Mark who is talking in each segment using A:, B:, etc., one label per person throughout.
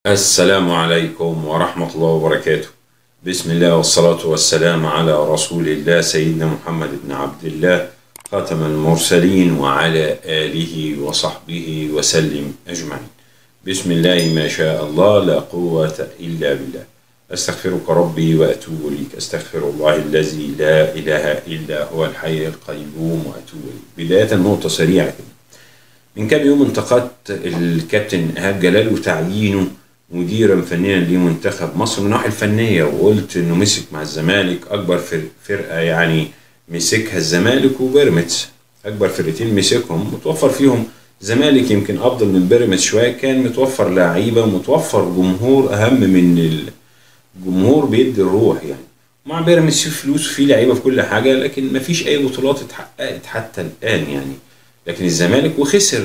A: السلام عليكم ورحمة الله وبركاته بسم الله والصلاة والسلام على رسول الله سيدنا محمد بن عبد الله خاتم المرسلين وعلى آله وصحبه وسلم أجمعين بسم الله ما شاء الله لا قوة إلا بالله أستغفرك ربي وأتوب إليك أستغفر الله الذي لا إله إلا هو الحي القيوم وأتوب إليه بداية نقطة سريعة كده من كام يوم انتقدت الكابتن إيهاب جلال وتعيينه مديرا فنيا لمنتخب مصر من الناحيه الفنيه وقلت انه مسك مع الزمالك اكبر فر- فرقه يعني مسكها الزمالك وبيراميدز اكبر فرقتين مسكهم متوفر فيهم الزمالك يمكن افضل من بيراميدز شويه كان متوفر لعيبه متوفر جمهور اهم من الجمهور بيدي الروح يعني مع بيراميدز في فلوس وفي لعيبه في كل حاجه لكن ما فيش اي بطولات اتحققت حتى الان يعني لكن الزمالك وخسر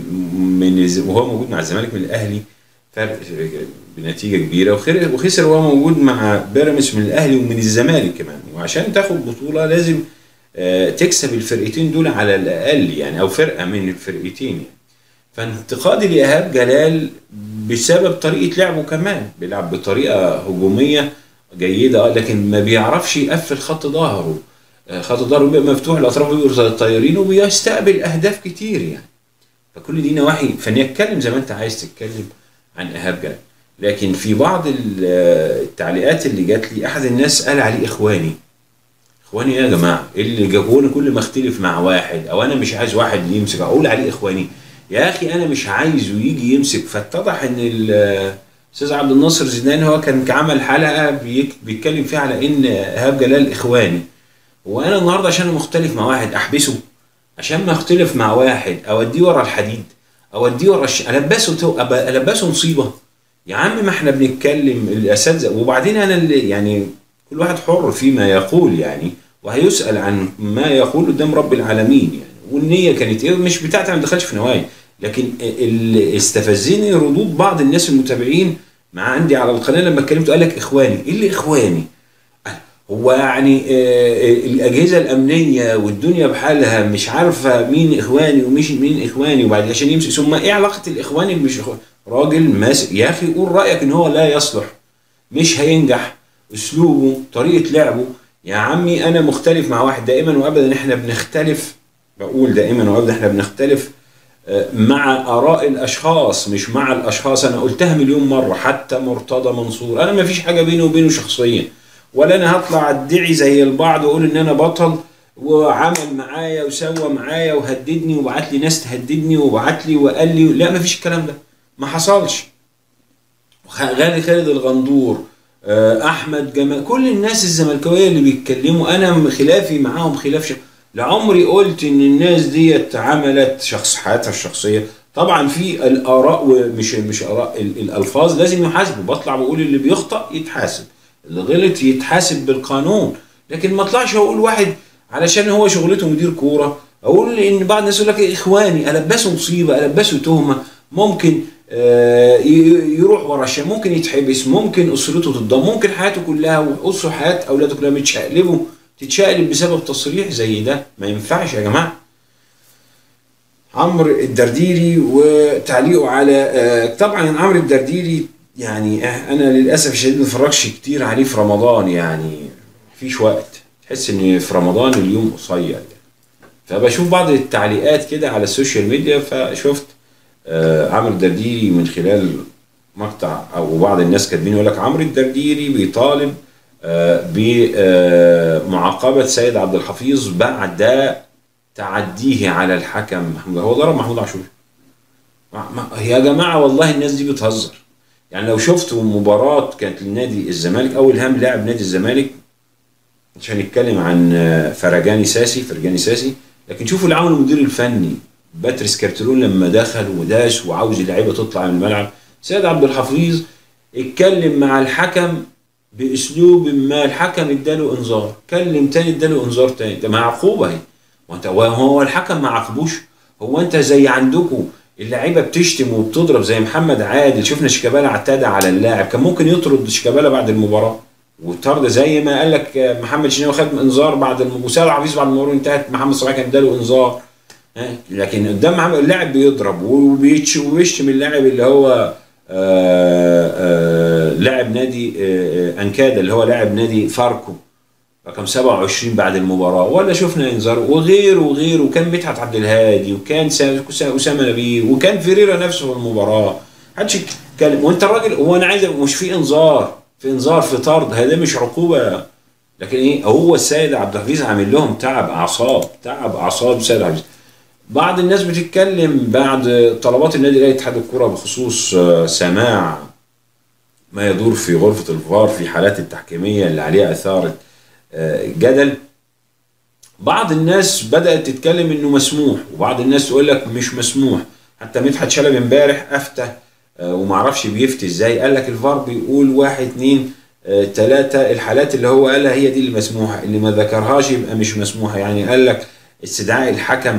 A: م- من الز- وهو موجود مع الزمالك من الاهلي فرق بنتيجه كبيره وخر- وخسر وهو موجود مع بيراميدز من الاهلي ومن الزمالك كمان وعشان تاخد بطوله لازم آه، تكسب الفرقتين دول على الاقل يعني او فرقه من الفرقتين يعني فانتقادي لايهاب جلال بسبب طريقه لعبه كمان بيلعب بطريقه هجوميه جيده آه، لكن ما بيعرفش يقفل خط ظهره آه، خط ظهره بيبقى مفتوح الاطراف بيبقوا طايرين وبيستقبل اهداف كتير يعني فكل دي نواحي فنيه اتكلم زي ما انت عايز تتكلم عن ايهاب جلال لكن في بعض ال- التعليقات اللي جات لي احد الناس قال عليه اخواني اخواني ايه يا جماعه إيه اللي جابوني كل ما اختلف مع واحد او انا مش عايز واحد يمسك اقول عليه اخواني يا اخي انا مش عايزه يجي يمسك فاتضح ان ال- الاستاذ عبد الناصر زيدان هو كان عمل حلقه بيك- بيتكلم فيها على ان ايهاب جلال اخواني وانا النهارده عشان أنا مختلف مع واحد احبسه عشان ما اختلف مع واحد اوديه ورا الحديد اوديه ورا الش... البسه تو... أب- البسه مصيبه يا عم ما احنا بنتكلم الاساتذه وبعدين انا اللي يعني كل واحد حر فيما يقول يعني وهيسال عن ما يقول قدام رب العالمين يعني والنيه كانت ايه مش بتاعتي أنا ما دخلش في نوايا لكن اللي استفزني ردود بعض الناس المتابعين مع عندي على القناه لما اتكلمت قال لك اخواني ايه اللي اخواني هو يعني آه، الاجهزه الامنيه والدنيا بحالها مش عارفه مين اخواني ومش مين اخواني وبعد عشان يمسك ثم ايه علاقه الاخوان اللي مش اخوان راجل ماسك يا اخي قول رايك ان هو لا يصلح مش هينجح اسلوبه طريقه لعبه يا عمي انا مختلف مع واحد دائما وابدا احنا بنختلف بقول دائما وابدا احنا بنختلف آه، مع اراء الاشخاص مش مع الاشخاص انا قلتها مليون مره حتى مرتضى منصور انا ما فيش حاجه بيني وبينه شخصيا ولا انا هطلع ادعي زي البعض واقول ان انا بطل وعمل معايا وسوى معايا وهددني وبعت لي ناس تهددني وبعت لي وقال لي لا ما فيش الكلام ده ما حصلش خ- غالي خالد الغندور آه، احمد جمال كل الناس الزملكاويه اللي بيتكلموا انا م- خلافي معاهم خلاف ش... لعمري قلت ان الناس ديت عملت شخص حياتها الشخصيه طبعا في الاراء ومش مش اراء ال- الالفاظ لازم يحاسبوا بطلع بقول اللي بيخطأ يتحاسب اللي غلط يتحاسب بالقانون لكن ما اطلعش اقول واحد علشان هو شغلته مدير كوره اقول ان بعض الناس يقول لك إيه اخواني البسه مصيبه البسه تهمه ممكن آه، ي- يروح ورا الشام ممكن يتحبس ممكن اسرته تتضم ممكن حياته كلها واسره حياه اولاده كلها متشقلبوا تتشقلب بسبب تصريح زي ده ما ينفعش يا جماعه عمرو الدرديري وتعليقه على آه، طبعا عمرو الدرديري يعني آه، انا للاسف الشديد ما اتفرجش كتير عليه في رمضان يعني مفيش وقت تحس ان في رمضان اليوم قصير يعني. فبشوف بعض التعليقات كده على السوشيال ميديا فشفت آه، عمرو الدرديري من خلال مقطع او بعض الناس كاتبين يقول لك عمرو الدرديري بيطالب آه، بمعاقبه سيد عبد الحفيظ بعد تعديه على الحكم محمود هو ضرب محمود عاشور ما- ما- يا جماعه والله الناس دي بتهزر يعني لو شفتوا مباراه كانت لنادي الزمالك اول هام لاعب نادي الزمالك عشان نتكلم عن آه، فرجاني ساسي فرجاني ساسي لكن شوفوا اللي عمله المدير الفني باتريس كارترون لما دخل وداس وعاوز اللعيبه تطلع من الملعب سيد عبد الحفيظ اتكلم مع الحكم باسلوب ما الحكم اداله انذار كلم تاني اداله انذار تاني ده ما عقوبه اهي وانت هو الحكم ما عاقبوش هو انت زي عندكم اللعيبه بتشتم وبتضرب زي محمد عادل شفنا شيكابالا اعتدى على اللاعب كان ممكن يطرد شيكابالا بعد المباراه والطرد زي ما قال لك محمد شناوي خد انذار بعد الم- وسام حفيظ بعد المباراه انتهت محمد صلاح كان اداله انذار ها؟ لكن قدام محمد اللاعب بيضرب وبيتش- وبيشتم اللاعب اللي هو آه، آه، لاعب نادي آه، آه، انكادا اللي هو لاعب نادي فاركو رقم 27 بعد المباراه ولا شفنا انذار وغيره وغيره وكان مدحت عبد الهادي وكان سا- سا- اسامه نبيل وكان فيريرا نفسه في المباراه محدش يتكلم وانت الراجل هو انا عايز مش في انذار في انذار في طرد هذا مش عقوبه لكن ايه هو السيد عبد الحفيظ عامل لهم تعب اعصاب تعب اعصاب السيد عبد الحفيظ بعض الناس بتتكلم بعد طلبات النادي الاهلي اتحاد الكره بخصوص آه، سماع ما يدور في غرفه الفار في حالات التحكيميه اللي عليها اثارت آه، جدل بعض الناس بدات تتكلم انه مسموح وبعض الناس تقول لك مش مسموح حتى مدحت شلبي امبارح افتى آه، ومعرفش بيفتي ازاي قال لك الفار بيقول واحد اتنين آه، تلاتة الحالات اللي هو قالها هي دي اللي مسموحة اللي ما ذكرهاش يبقى مش مسموحة يعني قال لك استدعاء الحكم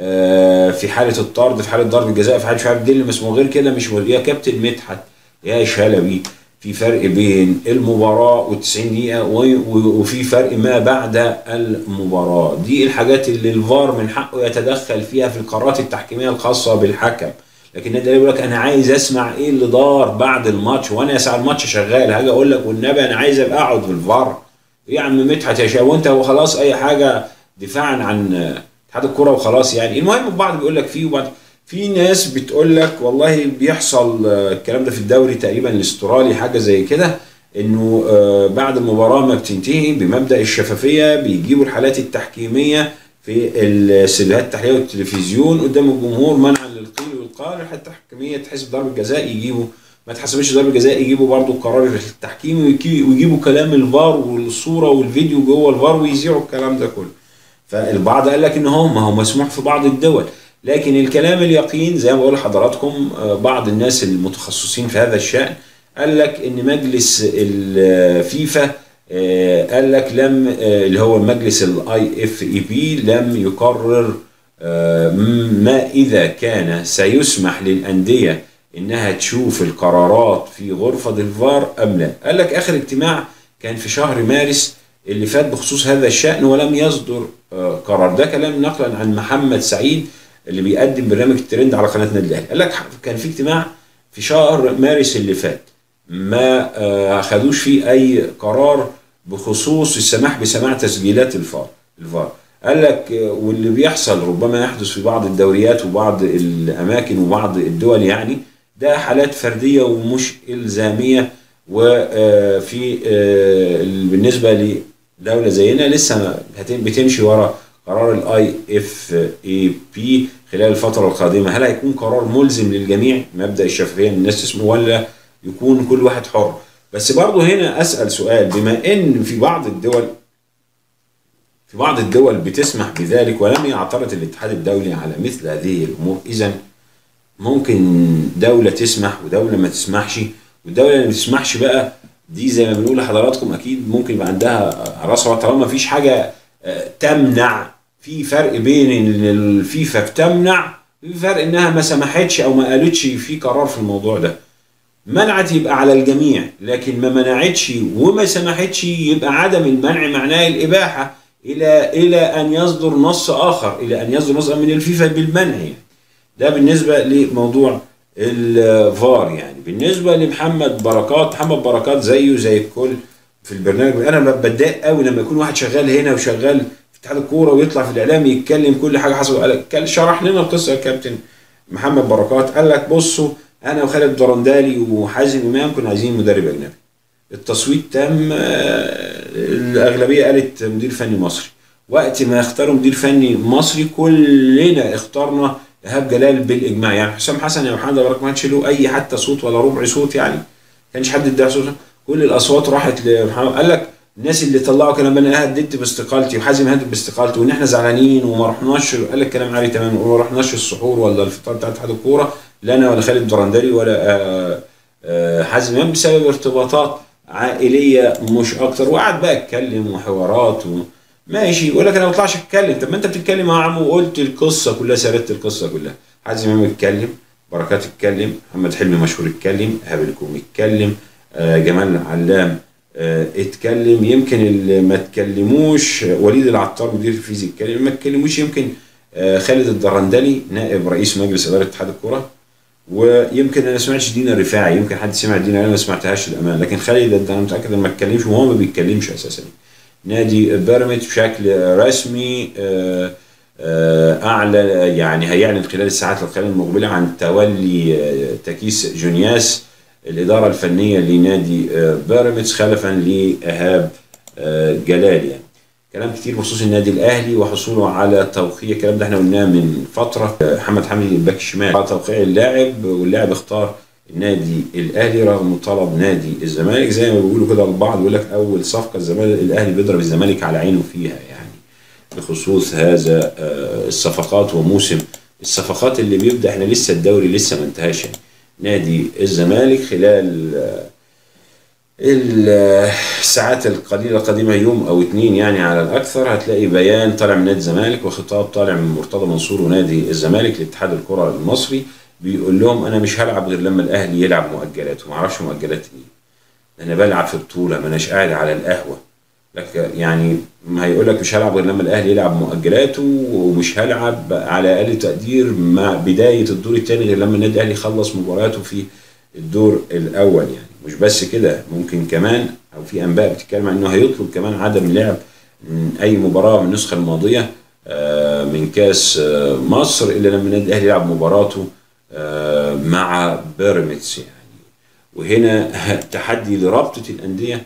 A: آه، في حالة الطرد في حالة ضرب الجزاء في حالة مش عارف دي اللي مسموح غير كده مش مسموح. يا كابتن مدحت يا شلبي في فرق بين المباراة و90 دقيقة و- و- وفي فرق ما بعد المباراة دي الحاجات اللي الفار من حقه يتدخل فيها في القرارات التحكيمية الخاصة بالحكم لكن النادي الاهلي بيقول لك انا عايز اسمع ايه اللي دار بعد الماتش وانا ساعه الماتش شغال هاجي اقول لك والنبي انا عايز ابقى اقعد في الفار إيه يا عم مدحت يا شباب وانت هو خلاص اي حاجه دفاعا عن آه، اتحاد الكوره وخلاص يعني المهم البعض بيقول لك فيه وبعض في ناس بتقول لك والله بيحصل آه، الكلام ده في الدوري تقريبا الاسترالي حاجه زي كده انه آه، بعد المباراه ما بتنتهي بمبدا الشفافيه بيجيبوا الحالات التحكيميه في السيديهات التحليليه والتلفزيون قدام الجمهور منعا للقيل والقال الحالات التحكيميه تحسب ضربه جزاء يجيبوا ما تحسبش ضربه جزاء يجيبوا برضو القرار التحكيمي ويجي- ويجيبوا كلام الفار والصوره والفيديو جوه الفار ويذيعوا الكلام ده كله فالبعض قال لك ان هو ما هو مسموح في بعض الدول لكن الكلام اليقين زي ما بقول لحضراتكم آه، بعض الناس المتخصصين في هذا الشأن قال لك ان مجلس الفيفا آه، قال لك لم آه، اللي هو مجلس الاي اف اي بي لم يقرر آه، ما اذا كان سيسمح للانديه انها تشوف القرارات في غرفه الفار ام لا قال لك اخر اجتماع كان في شهر مارس اللي فات بخصوص هذا الشأن ولم يصدر آه، قرار ده كلام نقلا عن محمد سعيد اللي بيقدم برنامج الترند على قناه النادي الاهلي قال لك كان في اجتماع في شهر مارس اللي فات ما آه، خدوش فيه اي قرار بخصوص السماح بسماع تسجيلات الفار الفار قال لك آه، واللي بيحصل ربما يحدث في بعض الدوريات وبعض الاماكن وبعض الدول يعني ده حالات فرديه ومش الزاميه وفي بالنسبه لدوله زينا لسه هت- بتمشي ورا قرار الاي اف اي بي خلال الفتره القادمه هل هيكون قرار ملزم للجميع مبدا الشفافيه ان الناس تسمع ولا يكون كل واحد حر بس برضه هنا اسال سؤال بما ان في بعض الدول في بعض الدول بتسمح بذلك ولم يعترض الاتحاد الدولي على مثل هذه الامور اذا ممكن دولة تسمح ودولة ما تسمحش والدولة اللي ما تسمحش بقى دي زي ما بنقول لحضراتكم اكيد ممكن يبقى عندها راسها طالما ما فيش حاجة آه، تمنع في فرق بين ان الفيفا بتمنع في فرق انها ما سمحتش او ما قالتش في قرار في الموضوع ده منعت يبقى على الجميع لكن ما منعتش وما سمحتش يبقى عدم المنع معناه الاباحه الى الى ان يصدر نص اخر الى ان يصدر نص من الفيفا بالمنع يعني. ده بالنسبه لموضوع الفار يعني بالنسبه لمحمد بركات محمد بركات زيه زي الكل في البرنامج انا بتضايق قوي لما يكون واحد شغال هنا وشغال في اتحاد الكوره ويطلع في الاعلام يتكلم كل حاجه حصلت قال لك- كان شرح لنا القصه الكابتن محمد بركات قال لك بصوا انا وخالد درندالي وحازم امام كنا عايزين مدرب اجنبي التصويت تم آه، الاغلبيه قالت مدير فني مصري وقت ما اختاروا مدير فني مصري كلنا اخترنا ايهاب جلال بالاجماع يعني حسام حسن يا محمد بركات ما كانش له اي حتى صوت ولا ربع صوت يعني ما كانش حد اداها صوت كل الاصوات راحت لمحمد قال لك الناس اللي طلعوا كلام انا هددت باستقالتي وحازم هدد باستقالته وان احنا زعلانين وما رحناش قال لك كلام عالي تماما وما رحناش السحور ولا الفطار بتاع اتحاد الكوره لا انا ولا خالد درندلي ولا آه، آه، حازم امام بسبب ارتباطات عائليه مش اكتر وقعد بقى اتكلم وحوارات و... ماشي يقول لك انا ما بطلعش اتكلم طب ما انت بتتكلم يا عم وقلت القصه كلها سردت القصه كلها حازم امام اتكلم بركات اتكلم محمد حلمي مشهور اتكلم ايهاب الكومي اتكلم آه، جمال علام آه، اتكلم يمكن اللي ما اتكلموش آه، وليد العطار مدير الفيزياء اتكلم ما اتكلموش يمكن آه، خالد الدرندلي نائب رئيس مجلس اداره اتحاد الكره ويمكن انا ما سمعتش دينا الرفاعي يمكن حد سمع دينا انا ما سمعتهاش للامانه لكن خالد انت انا متاكد انه ما اتكلمش وهو ما بيتكلمش اساسا نادي بيراميدز بشكل رسمي آه، آه، اعلن يعني هيعلن خلال الساعات القليله المقبله عن تولي آه، تكيس جونياس الاداره الفنيه لنادي آه، بيراميدز خلفا لايهاب آه، جلال يعني كلام كتير بخصوص النادي الاهلي وحصوله على توقيع الكلام ده احنا قلناه من فتره آه، محمد حمدي الباك الشمال على توقيع اللاعب واللاعب اختار النادي الاهلي رغم طلب نادي الزمالك زي ما بيقولوا كده البعض يقول لك اول صفقه الزمالك الاهلي بيضرب الزمالك على عينه فيها يعني بخصوص هذا آه، الصفقات وموسم الصفقات اللي بيبدا احنا لسه الدوري لسه ما انتهاش يعني نادي الزمالك خلال آه، الساعات القليلة القديمة يوم أو اتنين يعني على الأكثر هتلاقي بيان طالع من نادي الزمالك وخطاب طالع من مرتضى منصور ونادي الزمالك لاتحاد الكرة المصري بيقول لهم أنا مش هلعب غير لما الأهلي يلعب مؤجلات وما أعرفش مؤجلات إيه أنا بلعب في بطولة ما أناش قاعد على القهوة لك يعني ما هيقول لك مش هلعب غير لما الاهلي يلعب مؤجلاته ومش هلعب على اقل تقدير مع بدايه الدور الثاني غير لما النادي الاهلي يخلص مباراته في الدور الاول يعني مش بس كده ممكن كمان او في انباء بتتكلم عن انه هيطلب كمان عدم لعب من اي مباراه من النسخه الماضيه آه، من كاس آه، مصر الا لما النادي الاهلي يلعب مباراته آه، مع بيراميدز يعني وهنا تحدي لرابطه الانديه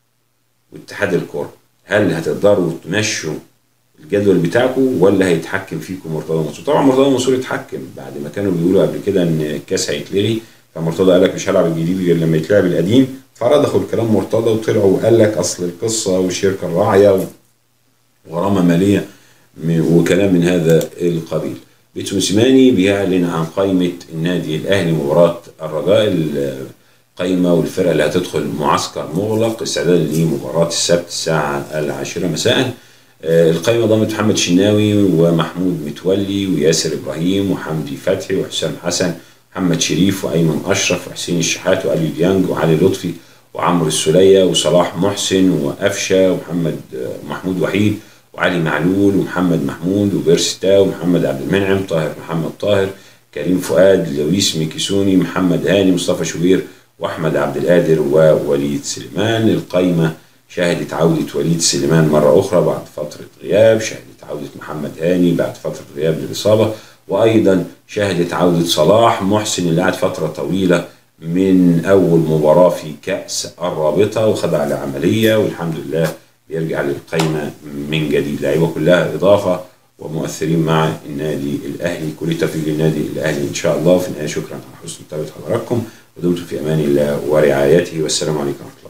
A: واتحاد الكرة هل هتقدروا تمشوا الجدول بتاعكم ولا هيتحكم فيكم مرتضى منصور طبعا مرتضى منصور اتحكم بعد ما كانوا بيقولوا قبل كده ان الكاس هيتلغي فمرتضى قال لك مش هلعب الجديد غير لما يتلعب القديم فرضخوا الكلام مرتضى وطلعوا وقال لك اصل القصه والشركه الراعيه و- وغرامه ماليه م- وكلام من هذا القبيل بيتسو موسيماني بيعلن عن قائمه النادي الاهلي مباراه الرجاء ال- قايمة والفرقة اللي هتدخل معسكر مغلق استعدادا لمباراة السبت الساعة العاشرة مساء آه، القايمة ضمت محمد شناوي ومحمود متولي وياسر إبراهيم وحمدي فتحي وحسام حسن محمد شريف وأيمن أشرف وحسين الشحات وأليو ديانج وعلي لطفي وعمرو السولية وصلاح محسن وقفشة ومحمد آه، محمود وحيد وعلي معلول ومحمد محمود وبيرستا ومحمد عبد المنعم طاهر محمد طاهر كريم فؤاد لويس ميكيسوني محمد هاني مصطفى شوبير واحمد عبد القادر ووليد سليمان القايمه شهدت عوده وليد سليمان مره اخرى بعد فتره غياب شهدت عوده محمد هاني بعد فتره غياب للاصابه وايضا شهدت عوده صلاح محسن اللي قعد فتره طويله من اول مباراه في كاس الرابطه وخضع لعمليه والحمد لله بيرجع للقايمه من جديد لعيبه كلها اضافه ومؤثرين مع النادي الاهلي كل التوفيق للنادي الاهلي ان شاء الله في النهايه شكرا على حسن متابعه حضراتكم ودمتم في امان الله ورعايته والسلام عليكم ورحمه الله